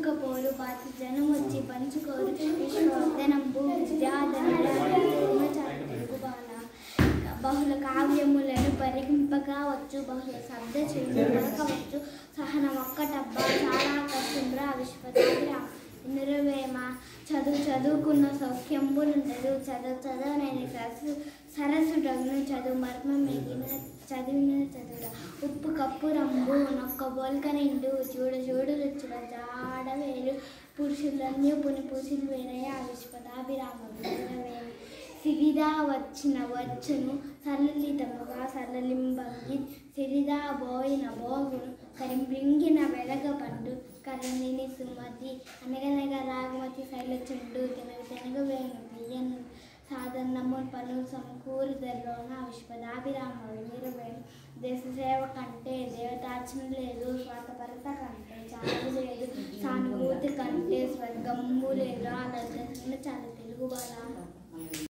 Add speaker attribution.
Speaker 1: పంచుకపోరు పాతి జనం వచ్చి పంచుకోరు విశ్వవర్ధనంబు విద్యాధనుల తెలుగు బాల బహుళ కావ్యములను పరిగింపగా వచ్చు బహుళ శబ్ద చిరులు పలకవచ్చు సహనం ఒక్కటబ్బా చాలా కష్టంరా విశ్వదాభిరా నిరువేమ చదువు చదువుకున్న సౌఖ్యంబులుండదు చదువు చదవనని సరస్సు సరస్సుడగును చదువు మర్మం మిగిన చదివిన చదువురా ఉప్పు కప్పు రంబు నొక్క బొల్క నిండు చూడ చూడు రుచుల జాడవేలు పురుషులన్నీ పుని పురుషులు వేరయ్య విశ్వదాభిరామ వీరవేలు సిరిదా వచ్చిన వచ్చును సరళితముగా సరళింబంగి సిరిదా బోయిన బోగును కరింబ్రింగిన వెలగ పండు కరణిని సుమతి అనగనగా రాగమతి శైలచుండు తెనగ తెనగ వేణు తీయను సాధారణము పలు సమకూరుదల్లోన విశ్వదాభిరామ వీరవేణు దేశ సేవ కంటే దేవతార్చన లేదు స్వార్థపరత కంటే చాలు లేదు సానుభూతి కంటే స్వర్గము లేదు అలా చాలా తెలుగు బాల